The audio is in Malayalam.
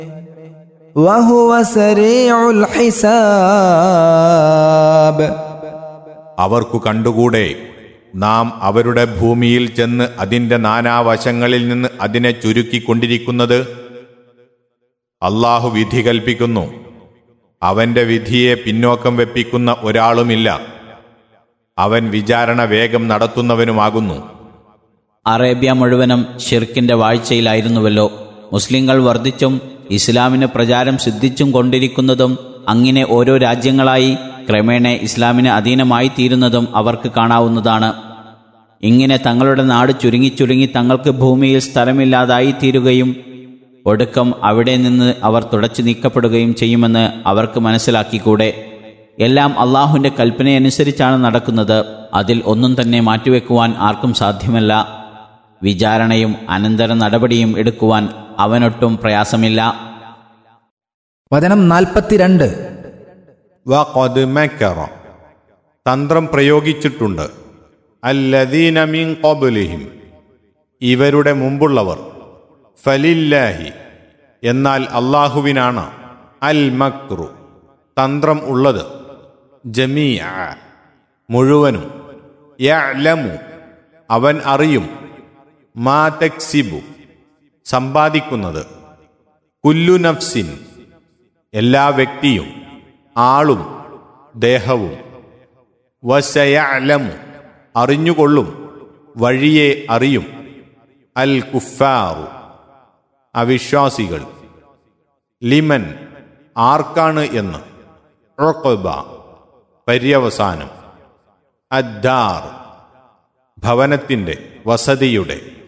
وهو سريع الحساب അവർക്കു കണ്ടുകൂടെ നാം അവരുടെ ഭൂമിയിൽ ചെന്ന് അതിന്റെ നാനാവശങ്ങളിൽ നിന്ന് അതിനെ ചുരുക്കിക്കൊണ്ടിരിക്കുന്നത് അള്ളാഹു വിധി കൽപ്പിക്കുന്നു അവന്റെ വിധിയെ പിന്നോക്കം വെപ്പിക്കുന്ന ഒരാളുമില്ല അവൻ വിചാരണ വേഗം നടത്തുന്നവനുമാകുന്നു അറേബ്യ മുഴുവനും ഷിർക്കിന്റെ വാഴ്ചയിലായിരുന്നുവല്ലോ മുസ്ലിങ്ങൾ വർദ്ധിച്ചും ഇസ്ലാമിന് പ്രചാരം സിദ്ധിച്ചും കൊണ്ടിരിക്കുന്നതും അങ്ങനെ ഓരോ രാജ്യങ്ങളായി ക്രമേണ ഇസ്ലാമിന് അധീനമായി തീരുന്നതും അവർക്ക് കാണാവുന്നതാണ് ഇങ്ങനെ തങ്ങളുടെ നാട് ചുരുങ്ങി ചുരുങ്ങി തങ്ങൾക്ക് ഭൂമിയിൽ സ്ഥലമില്ലാതായി തീരുകയും ഒടുക്കം അവിടെ നിന്ന് അവർ തുടച്ചു നീക്കപ്പെടുകയും ചെയ്യുമെന്ന് അവർക്ക് മനസ്സിലാക്കിക്കൂടെ എല്ലാം അള്ളാഹുവിൻ്റെ കൽപ്പനയനുസരിച്ചാണ് നടക്കുന്നത് അതിൽ ഒന്നും തന്നെ മാറ്റിവെക്കുവാൻ ആർക്കും സാധ്യമല്ല വിചാരണയും അനന്തര നടപടിയും എടുക്കുവാൻ അവനൊട്ടും പ്രയാസമില്ല വചനം നാൽപ്പത്തിരണ്ട് വഖദ് മക്കറ തന്ത്രം പ്രയോഗിച്ചിട്ടുണ്ട് അല്ലദീന മിൻ ഖബ്ലിഹിം ഇവരുടെ മുമ്പുള്ളവർ ഫലില്ലാഹി എന്നാൽ അള്ളാഹുവിനാണ് അൽ മക്രു തന്ത്രം ഉള്ളത് ജമീഅ മുഴുവനും യഅലമു അവൻ അറിയും മാ തക്സിബു സമ്പാദിക്കുന്നത് കുല്ലു നഫ്സിൻ എല്ലാ വ്യക്തിയും ആളും ദേഹവും വശയലമു അറിഞ്ഞുകൊള്ളും വഴിയെ അറിയും അൽ കുഫാറു അവിശ്വാസികൾ ലിമൻ ആർക്കാണ് എന്ന് ഉഖബ പര്യവസാനം അദ്ദാർ ഭവനത്തിൻ്റെ വസതിയുടെ